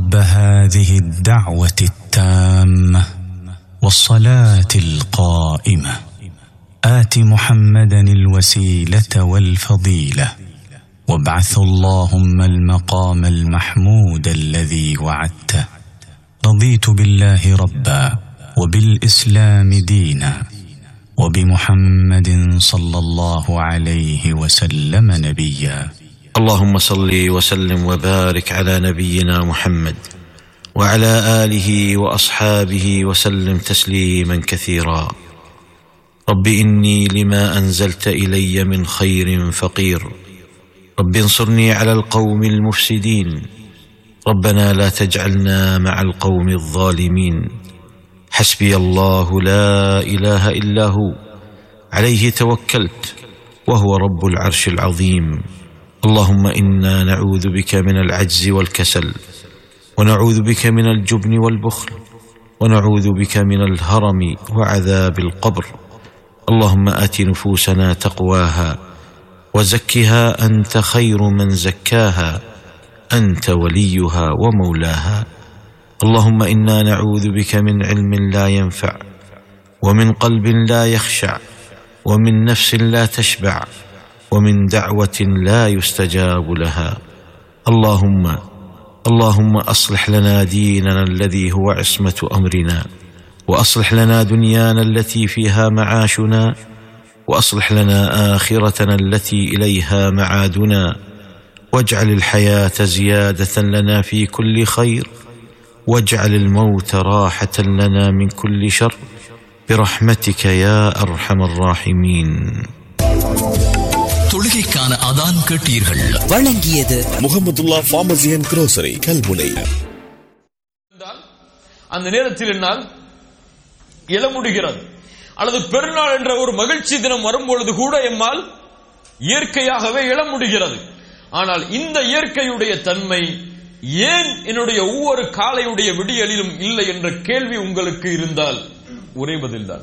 رب هذه الدعوه التامه والصلاه القائمه ات محمدا الوسيله والفضيله وابعث اللهم المقام المحمود الذي وعدته رضيت بالله ربا وبالاسلام دينا وبمحمد صلى الله عليه وسلم نبيا اللهم صل وسلم وبارك على نبينا محمد وعلى اله واصحابه وسلم تسليما كثيرا رب اني لما انزلت الي من خير فقير رب انصرني على القوم المفسدين ربنا لا تجعلنا مع القوم الظالمين حسبي الله لا اله الا هو عليه توكلت وهو رب العرش العظيم اللهم انا نعوذ بك من العجز والكسل ونعوذ بك من الجبن والبخل ونعوذ بك من الهرم وعذاب القبر اللهم ات نفوسنا تقواها وزكها انت خير من زكاها انت وليها ومولاها اللهم انا نعوذ بك من علم لا ينفع ومن قلب لا يخشع ومن نفس لا تشبع ومن دعوه لا يستجاب لها اللهم اللهم اصلح لنا ديننا الذي هو عصمه امرنا واصلح لنا دنيانا التي فيها معاشنا واصلح لنا اخرتنا التي اليها معادنا واجعل الحياه زياده لنا في كل خير واجعل الموت راحه لنا من كل شر برحمتك يا ارحم الراحمين தொழுகைக்கான அதான் கேட்டீர்கள் வழங்கியது Mohamedulla pharmacy and grocery Kalmunai இருந்தால் அந்த நேரத்தில் என்னால் எழ முடிகிறது அல்லது பெருநாள் என்ற ஒரு மகிழ்ச்சி தினம் வரும்பொழுது கூட எம்மால் இயற்கையாகவே எழ முடிகிறது ஆனால் இந்த இயற்கையுடைய தன்மை ஏன் என்னுடைய ஒவ்வொரு காலையுடைய விடியலிலும் இல்லை என்ற கேள்வி உங்களுக்கு இருந்தால் ஒரே பதில்தான்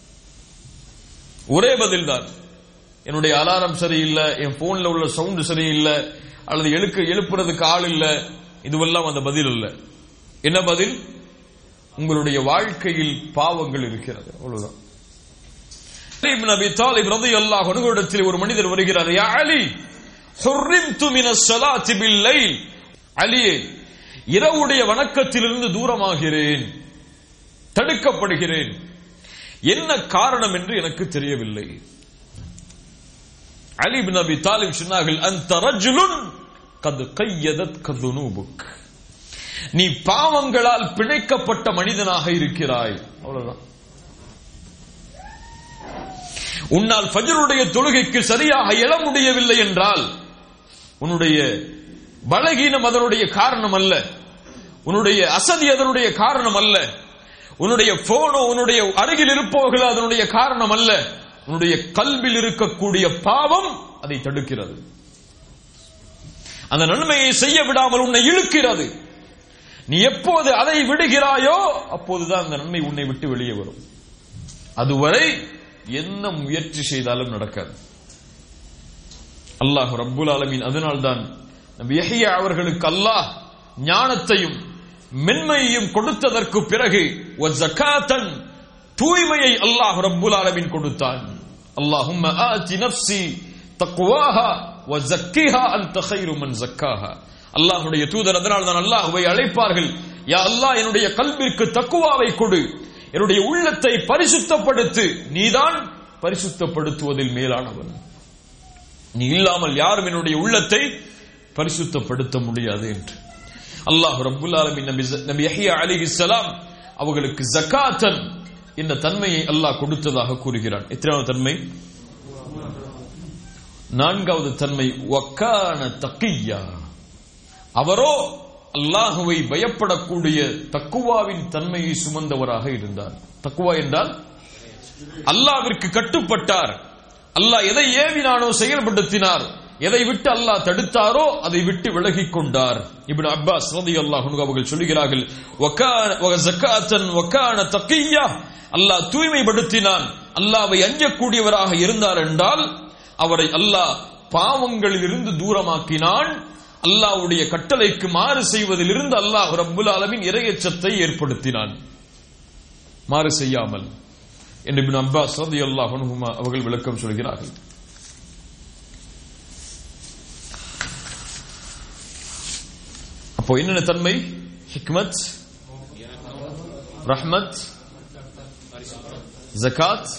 ஒரே பதில்தான் என்னுடைய அலாரம் சரியில்லை என் போன்ல உள்ள சவுண்ட் சரியில்லை அல்லது எழுக்க எழுப்புறதுக்கு ஆள் இல்லை இதுவெல்லாம் அந்த பதில் இல்லை என்ன பதில் உங்களுடைய வாழ்க்கையில் பாவங்கள் இருக்கிறது அவ்வளவுதான் அலி இப்னு அபி தாலிப் ரலியல்லாஹு அன்ஹு இடத்தில் ஒரு மனிதர் வருகிறார் யா அலி ஹுர்ரிம்து மினஸ் ஸலாத்தி பில் லைல் அலியே இரவுடைய வணக்கத்திலிருந்து தூரமாகிறேன் தடுக்கப்படுகிறேன் என்ன காரணம் என்று எனக்கு தெரியவில்லை அலி பின் அபி தாலிப் சொன்னார்கள் அந்த ரஜுலுன் கது கையதத் கதுனூபுக் நீ பாவங்களால் பிணைக்கப்பட்ட மனிதனாக இருக்கிறாய் அவ்வளவுதான் உன்னால் ஃபஜ்ருடைய தொழுகைக்கு சரியாக எழ முடியவில்லை என்றால் உன்னுடைய பலகீனம் அதனுடைய காரணம் அல்ல உன்னுடைய அசதி அதனுடைய காரணம் அல்ல உன்னுடைய போனோ உன்னுடைய அருகில் இருப்பவர்கள் அதனுடைய காரணம் அல்ல உன்னுடைய கல்வில் இருக்கக்கூடிய பாவம் அதை தடுக்கிறது அந்த நன்மையை செய்ய விடாமல் உன்னை இழுக்கிறது நீ எப்போது அதை விடுகிறாயோ அப்போதுதான் அந்த நன்மை உன்னை விட்டு வெளியே வரும் அதுவரை என்ன முயற்சி செய்தாலும் நடக்காது அல்லாஹ் ரப்புல் ஆலமீன் அதனால்தான் நபி யஹ்யா அவர்களுக்கு அல்லாஹ் ஞானத்தையும் மென்மையையும் கொடுத்ததற்கு பிறகு ஜகாத்தன் தூய்மையை அல்லாஹ் ரப்புல் ஆலமீன் கொடுத்தான் அல்லாஹும்ம ஆதி நஃப்ஸி தக்வாஹா வ ஜக்கிஹா அன்த கைரு மன் ஜக்காஹா அல்லாஹ்வுடைய தூதர் அதனால் தான் அல்லாஹ்வை அழைப்பார்கள் யா அல்லாஹ் என்னுடைய கல்விற்கு தக்குவாவை கொடு என்னுடைய உள்ளத்தை பரிசுத்தப்படுத்து நீதான் பரிசுத்தப்படுத்துவதில் மேலானவன் நீ இல்லாமல் யாரும் என்னுடைய உள்ளத்தை பரிசுத்தப்படுத்த முடியாது என்று அல்லாஹ் ரப்புல் ஆலமீன் நபி நபி யஹ்யா அலைஹிஸ்ஸலாம் அவர்களுக்கு ஜகாத்தன் என்ற தன்மையை அல்லாஹ் கொடுத்ததாக கூறுகிறான் எத்தனாவது தன்மை நான்காவது தன்மை வக்கான தக்கியா அவரோ அல்லாஹுவை பயப்படக்கூடிய தக்குவாவின் தன்மையை சுமந்தவராக இருந்தார் தக்குவா என்றால் அல்லாவிற்கு கட்டுப்பட்டார் அல்லாஹ் எதை ஏவினானோ செயல்படுத்தினார் எதை விட்டு அல்லாஹ் தடுத்தாரோ அதை விட்டு விலகிக் கொண்டார் இப்னு அப்பாஸ் ரலியல்லாஹு அன்ஹு அவர்கள் சொல்கிறார்கள் வகான வகஸகாத்தன் வகான தக்கியா அல்லாஹ் தூய்மைப்படுத்தினான் அல்லாஹ்வை அஞ்சக்கூடியவராக இருந்தார் என்றால் அவரை அல்லாஹ் பாவங்களில் இருந்து தூரமாக்கினான் அல்லாஹ்வுடைய கட்டளைக்கு மாறு செய்வதிலிருந்து அல்லாஹ் ரப்புல் ஆலமின் இரையச்சத்தை ஏற்படுத்தினான் மாறு செய்யாமல் என்று இப்னு அப்பாஸ் ரலியல்லாஹு அன்ஹுமா அவர்கள் விளக்கம் சொல்கிறார்கள் அப்போ என்னென்ன தன்மை ஹிக்மத் ரஹ்மத் ஜகாத்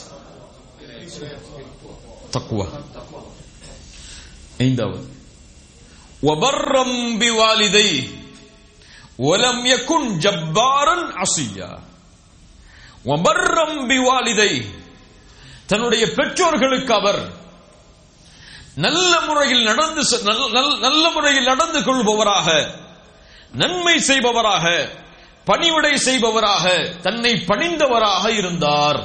தக்வா ஐந்தாவது وبرا بوالديه ولم يكن جبارا عصيا وبرا بوالديه தன்னுடைய பெற்றோர்களுக்கு அவர் நல்ல முறையில் நடந்து செ- நல்ல- நல்ல- நல்ல முறையில் நடந்து கொள்பவராக நன்மை செய்பவராக பணிவிடை செய்பவராக தன்னை பணிந்தவராக இருந்தார்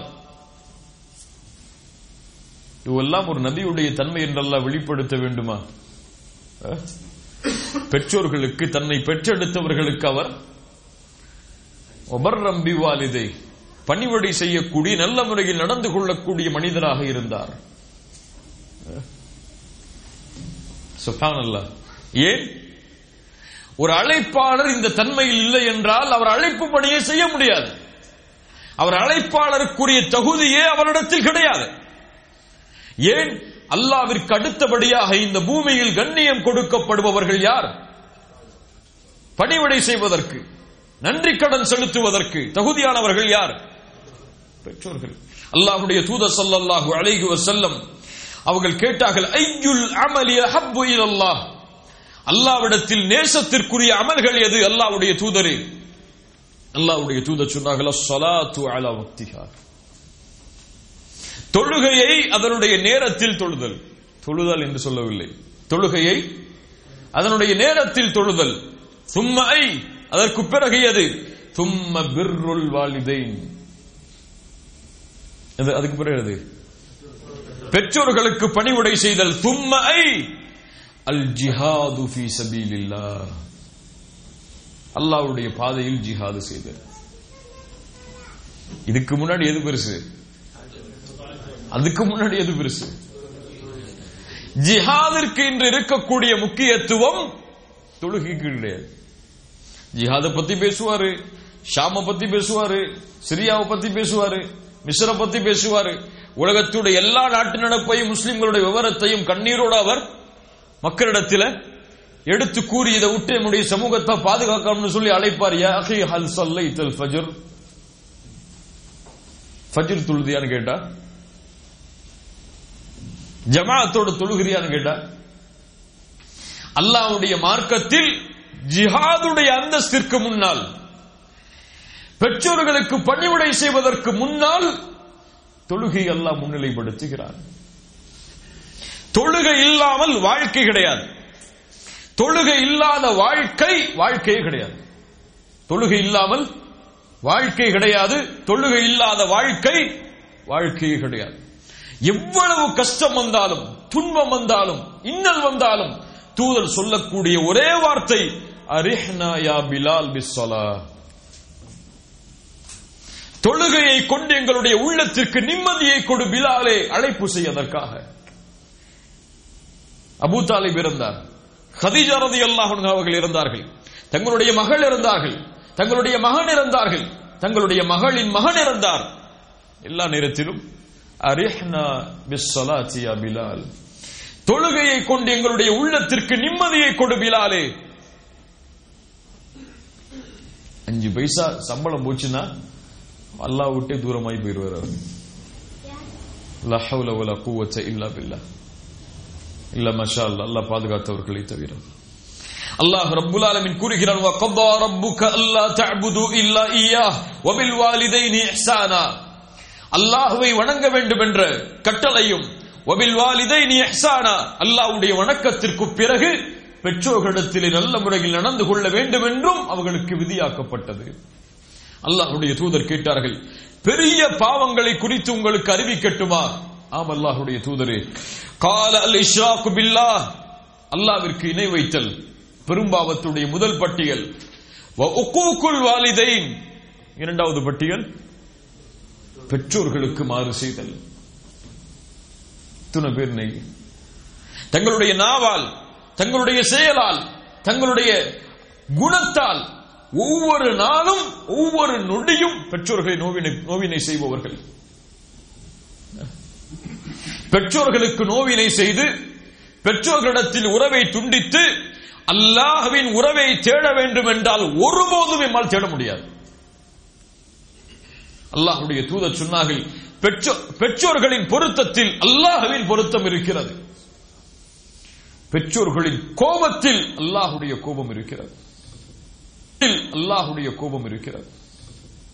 இதுவெல்லாம் ஒரு நபியுடைய தன்மை என்றெல்லாம் வெளிப்படுத்த வேண்டுமா அஹ்? பெற்றோர்களுக்கு தன்னை பெற்றெடுத்தவர்களுக்கு அவர் ஒபர்ரம்பி வாலிதை பணிவடை செய்யக்கூடிய நல்ல முறையில் நடந்து கொள்ளக்கூடிய மனிதராக இருந்தார் சுப்ஹானல்லாஹ் ஏன் ஒரு அழைப்பாளர் இந்த தன்மையில் இல்லை என்றால் அவர் அழைப்பு பணியை செய்ய முடியாது அவர் அழைப்பாளருக்குரிய தகுதியே அவரிடத்தில் கிடையாது ஏன் அல்லாவிற்கு அடுத்தபடியாக இந்த பூமியில் கண்ணியம் கொடுக்கப்படுபவர்கள் யார் பணிவிடை செய்வதற்கு நன்றி கடன் செலுத்துவதற்கு தகுதியானவர்கள் யார் பெற்றோர்கள் அல்லாஹ்வுடைய தூதர் ஸல்லல்லாஹு அலைஹி வஸல்லம் அவர்கள் கேட்டார்கள் ஐயுல் அமலி அஹப்பு இலல்லாஹ் அல்லாஹ்விடத்தில் நேசத்திற்குரிய அமல்கள் எது அல்லாஹ்வுடைய தூதரே அல்லாஹ்வுடைய தூதர் சொன்னார்கள் அஸ்ஸலாத்து அலா வக்திஹா தொழுகையை அதனுடைய நேரத்தில் தொழுதல் தொழுதல் என்று சொல்லவில்லை தொழுகையை அதனுடைய நேரத்தில் தொழுதல் சும்மை அதற்கு பிறகு எது சும்ம பிர்ருல் வாலிதைன் அது அதுக்கு பிறகு எது பெற்றோர்களுக்கு பணிவுடை செய்தல் சும்மை அல் ஜிஹாது ஃபீ சபீலில்லாஹ் அல்லாஹ்வுடைய பாதையில் ஜிஹாது செய்தல் இதுக்கு முன்னாடி எது பெருசு அதுக்கு முன்னாடி எது பெருசு ஜிஹாதிற்கு இன்று இருக்கக்கூடிய முக்கியத்துவம் தொழுகைக்கு கிடையாது ஜிஹாத பத்தி பேசுவாரு ஷாம பத்தி பேசுவாரு சிரியாவை பத்தி பேசுவாரு மிஸ்ர பத்தி பேசுவாரு உலகத்துடைய எல்லா நாட்டு நடப்பையும் முஸ்லிம்களுடைய விவரத்தையும் கண்ணீரோடு அவர் மக்களிடத்தில் எடுத்து கூறி இதை விட்டு நம்முடைய சமூகத்தை பாதுகாக்கணும்னு சொல்லி அழைப்பார் யா அஹி ஹல் சல்லைத்தல் ஃபஜர் ஃபஜர் தொழுதியான்னு கேட்டா ஜமாஅத்தோட தொழுகிறியான்னு கேட்டா அல்லாஹ்வுடைய மார்க்கத்தில் ஜிஹாதுடைய அந்தஸ்திற்கு முன்னால் பெற்றோர்களுக்கு பணிவிடை செய்வதற்கு முன்னால் தொழுகை அல்லாஹ் முன்னிலைப்படுத்துகிறார் தொழுகை இல்லாமல் வாழ்க்கை கிடையாது தொழுகை இல்லாத வாழ்க்கை வாழ்க்கையே கிடையாது தொழுகை இல்லாமல் வாழ்க்கை கிடையாது தொழுகை இல்லாத வாழ்க்கை வாழ்க்கையே கிடையாது எவ்வளவு கஷ்டம் வந்தாலும் துன்பம் வந்தாலும் இன்னல் வந்தாலும் தூதர் சொல்லக்கூடிய ஒரே வார்த்தை அரிஹ்னா யா பிலால் பிஸ்ஸலா தொழுகையை கொண்டு எங்களுடைய உள்ளத்திற்கு நிம்மதியை கொடு பிலாலே அழைப்பு செய்வதற்காக அபூ தாலிப் இருந்தார் ஹதீஜா ரலியல்லாஹு அன்ஹா அவர்கள் இருந்தார்கள் தங்களுடைய மகள் இருந்தார்கள் தங்களுடைய மகன் இருந்தார்கள் தங்களுடைய மகளின் மகன் இருந்தார் எல்லா நேரத்திலும் அரிஹ்னா பிஸ்ஸலாத்தி யா பிலால் தொழுகையை கொண்டு எங்களுடைய உள்ளத்திற்கு நிம்மதியை கொடு பிலாலே அஞ்சு பைசா சம்பளம் போச்சுன்னா அல்லாஹ் விட்டே தூரமாய் போயிருவார் அவர் லா ஹவ்ல வலா குவத்த இல்லா பில்லா இல்ல மஷா அல்லாஹ் அல்லாஹ் பாதுகாத்தவர்களை தவிர அல்லாஹ் ரப்புல் ஆலமீன் கூறுகிறான் வ கதா ரப்புக அல்லா தஅபுது இல்லா இய்யாஹ் வ பில் வாலிதைனி இஹ்சானா அல்லாஹ்வை வணங்க வேண்டும் என்ற கட்டளையும் வ பில் வாலிதைனி இஹ்சானா அல்லாஹ்வுடைய வணக்கத்திற்கு பிறகு பெற்றோர்களிடத்திலே நல்ல முறையில் நடந்து கொள்ள வேண்டும் என்றும் அவர்களுக்கு விதியாக்கப்பட்டது அல்லாஹ்வுடைய தூதர் கேட்டார்கள் பெரிய பாவங்களை குறித்து உங்களுக்கு அறிவிக்கட்டுமா ஆம் அல்லாஹ்வுடைய தூதரே கால அல் இஷ்ராக்கு பில்லாஹ் அல்லாஹ்விற்கு இணை வைத்தல் பெரும்பாவத்துடைய முதல் பட்டியல் வ உக்கூக்குல் வாலிதைன் இரண்டாவது பட்டியல் பெற்றோர்களுக்கு மாறு செய்தல் துணை பேர் நெய் தங்களுடைய நாவால் தங்களுடைய செயலால் தங்களுடைய குணத்தால் ஒவ்வொரு நாளும் ஒவ்வொரு நொடியும் பெற்றோர்களை நோவினை நோவினை செய்பவர்கள் பெற்றோர்களுக்கு நோவினை செய்து பெற்றோர்களிடத்தில் உறவை துண்டித்து அல்லாஹ்வின் உறவை தேட வேண்டும் என்றால் ஒருபோதும் எம்மால் தேட முடியாது அல்லாஹ்வுடைய தூதர் சொன்னார்கள் பெற்றோ- பெற்றோர்களின் பொருத்தத்தில் அல்லாஹ்வின் பொருத்தம் இருக்கிறது பெற்றோர்களின் கோபத்தில் அல்லாஹ்வுடைய கோபம் இருக்கிறது அல்லாஹ்வுடைய கோபம் இருக்கிறது